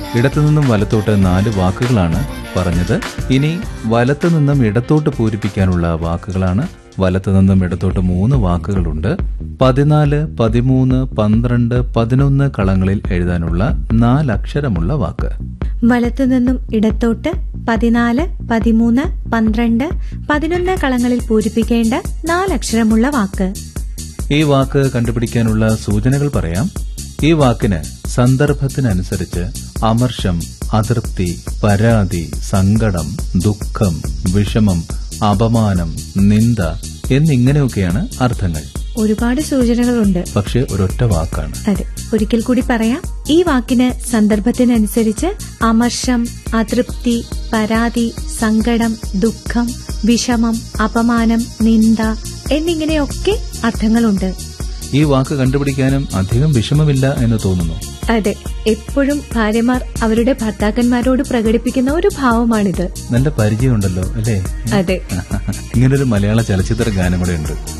ഇടത്തു നിന്നും വലത്തോട്ട് നാല് വാക്കുകളാണ് പറഞ്ഞത് ഇനി വലത്തു നിന്നും ഇടത്തോട്ട് പൂരിപ്പിക്കാനുള്ള വാക്കുകളാണ് വലത്തു നിന്നും ഇടത്തോട്ട് മൂന്ന് വാക്കുകളുണ്ട് പതിനാല് പതിമൂന്ന് പന്ത്രണ്ട് പതിനൊന്ന് കളങ്ങളിൽ എഴുതാനുള്ള നാലക്ഷരമുള്ള വാക്ക് വലത്തു നിന്നും ഇടത്തോട്ട് പതിനാല് പതിമൂന്ന് പന്ത്രണ്ട് പതിനൊന്ന് കളങ്ങളിൽ പൂരിപ്പിക്കേണ്ട നാലക്ഷരമുള്ള വാക്ക് ഈ വാക്ക് കണ്ടുപിടിക്കാനുള്ള സൂചനകൾ പറയാം ഈ വാക്കിന് സന്ദർഭത്തിനനുസരിച്ച് അമർഷം അതൃപ്തി പരാതി സങ്കടം ദുഃഖം വിഷമം അപമാനം നിന്ദ എന്നിങ്ങനെയൊക്കെയാണ് അർത്ഥങ്ങൾ ഒരുപാട് സൂചനകളുണ്ട് പക്ഷെ ഒരൊറ്റ വാക്കാണ് അതെ ഒരിക്കൽ കൂടി പറയാം ഈ വാക്കിന് സന്ദർഭത്തിനനുസരിച്ച് അമർഷം അതൃപ്തി പരാതി സങ്കടം ദുഃഖം വിഷമം അപമാനം നിന്ദ എന്നിങ്ങനെയൊക്കെ അർത്ഥങ്ങളുണ്ട് ഈ വാക്ക് കണ്ടുപിടിക്കാനും അധികം വിഷമമില്ല എന്ന് തോന്നുന്നു അതെ എപ്പോഴും ഭാര്യമാർ അവരുടെ ഭർത്താക്കന്മാരോട് പ്രകടിപ്പിക്കുന്ന ഒരു ഭാവമാണിത് നല്ല പരിചയമുണ്ടല്ലോ അല്ലേ അതെ ഇങ്ങനൊരു മലയാള ചലച്ചിത്ര ഗാനം കൂടെ ഉണ്ട്